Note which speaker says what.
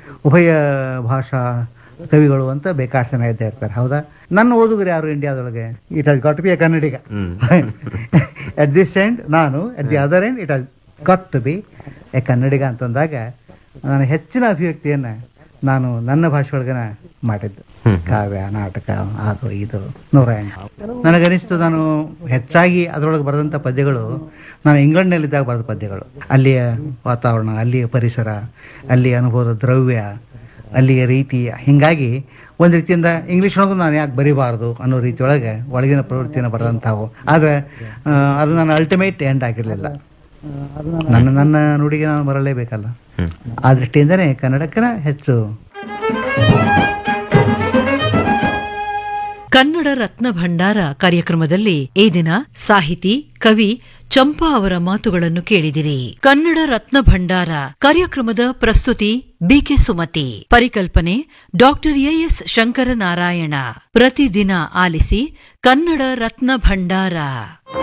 Speaker 1: ಉಭಯ ಭಾಷಾ ಕವಿಗಳು ಅಂತ ಬೇಕಾಷ್ಟು ಜನ ಇದ್ದೇ ಇರ್ತಾರೆ ಹೌದಾ ನನ್ನ ಓದುಗರು ಯಾರು ಇಂಡಿಯಾದೊಳಗೆ it has got be a Kannadiga at this end ನಾನು at the other end it has got to be a Kannadiga ಅಂತಂದಾಗ ನಾನು ಹೆಚ್ಚಿನ ಅಭಿವ್ಯಕ್ತಿಯನ್ನ ನಾನು ನನ್ನ ಭಾಷೆ ಒಳಗನ ಮಾಡಿದ್ದು ಕಾವ್ಯ ನಾಟಕ ಅದು ಇದು ನೂರ ಎಂಟು ನನಗನಿಸ್ತು ನಾನು ಹೆಚ್ಚಾಗಿ ಅದರೊಳಗೆ ಬರೆದಂಥ ಪದ್ಯಗಳು ನಾನು ಇಂಗ್ಲೆಂಡ್ನಲ್ಲಿದ್ದಾಗ ಬರೆದ ಪದ್ಯಗಳು ಅಲ್ಲಿಯ ವಾತಾವರಣ ಅಲ್ಲಿಯ ಪರಿಸರ ಅಲ್ಲಿಯ ಅನುಭವದ ದ್ರವ್ಯ ಅಲ್ಲಿಯ ರೀತಿ ಹಿಂಗಾಗಿ ಒಂದು ರೀತಿಯಿಂದ ಇಂಗ್ಲೀಷ್ನೊಳಗೂ ನಾನು ಯಾಕೆ ಬರಿಬಾರ್ದು ಅನ್ನೋ ರೀತಿಯೊಳಗೆ ಒಳಗಿನ ಪ್ರವೃತ್ತಿಯನ್ನು ಬರೆದಂಥವು ಆದರೆ ಆ, ಅದು ನನ್ನ ಅಲ್ಟಿಮೇಟ್ ಎಂಡ್ ಆಗಿರಲಿಲ್ಲ ನನ್ನ ನನ್ನ ನುಡಿಗೆ ನಾನು ಬರಲೇಬೇಕಲ್ಲ ಆ ದೃಷ್ಟಿಯಿಂದನೇ ಕನ್ನಡಕ್ಕನ ಹೆಚ್ಚು
Speaker 2: ಕನ್ನಡ ರತ್ನ ಭಂಡಾರ ಕಾರ್ಯಕ್ರಮದಲ್ಲಿ ಈ ದಿನ ಸಾಹಿತಿ ಕವಿ ಚಂಪಾ ಅವರ ಮಾತುಗಳನ್ನು ಕೇಳಿದಿರಿ ಕನ್ನಡ ರತ್ನ ಭಂಡಾರ ಕಾರ್ಯಕ್ರಮದ ಪ್ರಸ್ತುತಿ ಬಿಕೆ ಸುಮತಿ ಪರಿಕಲ್ಪನೆ ಡಾಕ್ಟರ್ ಎಎಸ್ ಶಂಕರನಾರಾಯಣ ಪ್ರತಿದಿನ ಆಲಿಸಿ ಕನ್ನಡ ರತ್ನ ಭಂಡಾರ